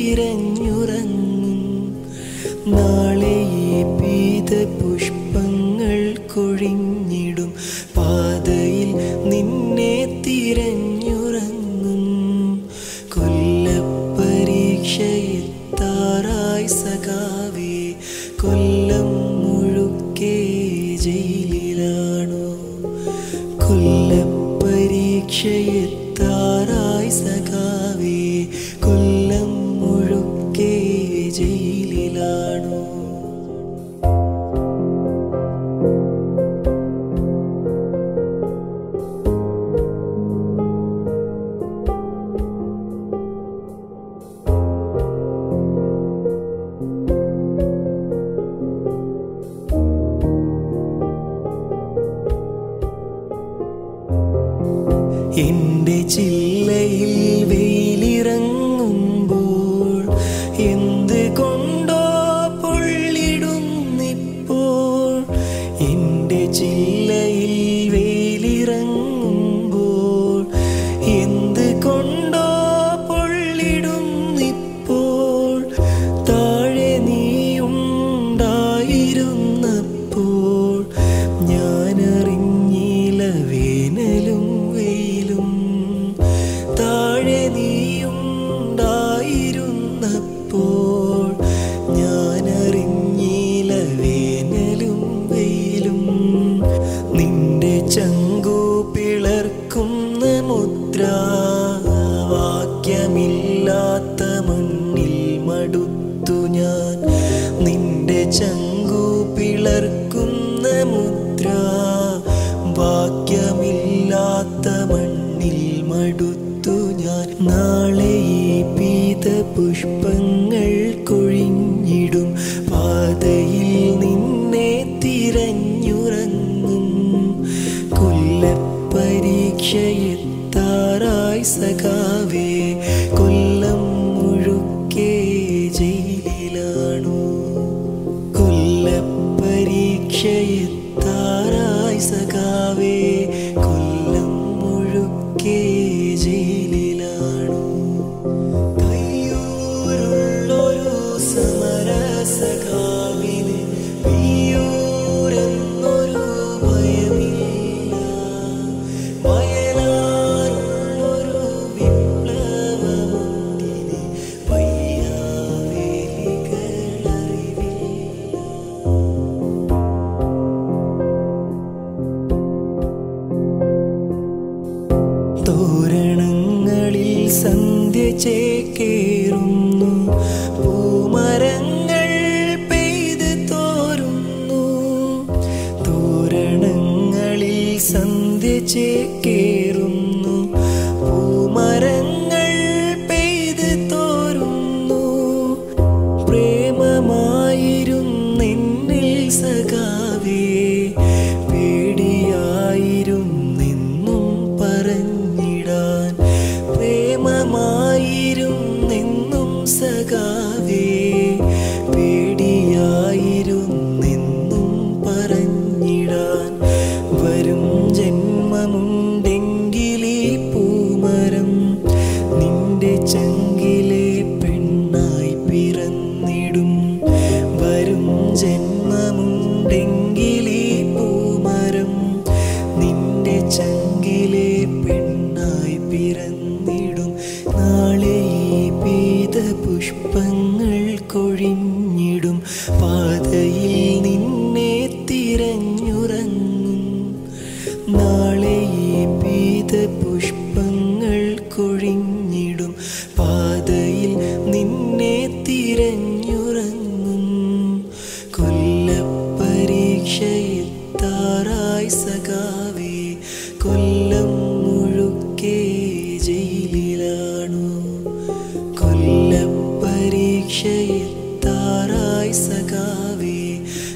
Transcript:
തിരഞ്ഞുറങ്ങും നാളെ ഈ പീത പുഷ്പങ്ങൾ കൊഴിഞ്ഞിടും പാതയിൽ നിന്നെ തിരഞ്ഞുറങ്ങും കൊല്ലപ്പരീക്ഷ എത്താറായി സഖാവേ കൊല്ലം മുഴുക്കെ ജയിലിലാണോ കൊല്ലപ്പരീക്ഷ എത്താറായി സഖാവേ കൊല്ലം മുഴുക്കെ ജയിലിലാണോ എന്റെ ചില്ലയിൽ വെയിലിറങ്ങുമ്പോൾ എന്ത് കൊണ്ടോ പൊള്ളിടുന്നിപ്പോൾ എന്റെ ചില്ലയിൽ വെയിലിറങ്ങുമ്പോൾ എന്ത് കൊണ്ടോ പൊള്ളിടുന്നിപ്പോൾ താഴെ നീയുണ്ടായിരുന്നപ്പോൾ ഞാനറിഞ്ഞില്ല വേനലും വെയിലും താഴെ നീയുണ്ടായിരുന്നപ്പോൾ ഞാനറിഞ്ഞില്ല വേനലും വെയിലും നിന്റെ ചങ്കു പിളർക്കുന്ന മുദ്ര വാക്യമില്ലാത്ത മണ്ണിൽ മടുത്തു ഞാൻ നിന്റെ ചങ്കു പിളർക്കുന്ന മുദ്ര വാക്യമില്ലാത്ത മണ്ണിൽ മടുത്തു ഞാൻ നാളെ ഈ പീത പുഷ്പങ്ങൾ കൊഴിഞ്ഞിടും പാതയിൽ നിന്നെ തിരഞ്ഞുറങ്ങും കൊല്ലപ്പരീക്ഷ എത്താറായി സഖാവേ കൊല്ലം മുഴുക്കെ ജയിലിലാണോ കൊല്ലപ്പരീക്ഷ എത്താറായി സഖാവേ കൊല്ലം മുഴുക്കെ ജയിലിലാണോ കയ്യൂരുള്ളൊരു സമരസഖാവിന് പിയൂരെന്നൊരു ഭയമില്ല വയലാറുള്ളൊരു വിപ്ലവമുണ്ടിന് പയ്യാവേലികളറിവില്ല തോരണങ്ങളിൽ സന്ധ്യ ചേക്കേറുന്നു പൂമരങ്ങൾ പെയ്ത് തോരുന്നു തോരണങ്ങളിൽ സന്ധ്യ ചേക്കേറുന്നു പൂമരങ്ങൾ പെയ്ത് തോരുന്നു പ്രേമമായിരുന്നെന്നിൽ സഖാവേ പേടിയായിരുന്നെന്നും പറഞ്ഞിടാൻ പ്രേമമായിരുന്നെന്നും സഖാവേ പേടിയായിരുന്നെന്നും പറഞ്ഞിടാൻ വരും ജന്മമുണ്ടെങ്കിലീ പൂമരം നിന്റെ ചങ്കിലെ പെണ്ണായി പിറന്നിടും വരും ജന്മമുണ്ടെങ്കിലീ പൂമരം നിന്റെ ചങ്കിലെ പെണ്ണായി പിറന്നിടും നാളെ ഈ പീത പുഷ്പങ്ങൾ കൊഴിഞ്ഞിടും പാതയിൽ നിന്നെ തിരഞ്ഞുറങ്ങും നാളെ ഈ പീത പുഷ്പങ്ങൾ കൊഴിഞ്ഞിടും പാതയിൽ നിന്നെ തിരഞ്ഞുറങ്ങും കൊല്ലപ്പരീക്ഷ എത്താറായി സഖാവേ കൊല്ലം മുഴുക്കെ ജയിലിലാണോ കൊല്ലപ്പരീക്ഷ എത്താറായി സഖാവേ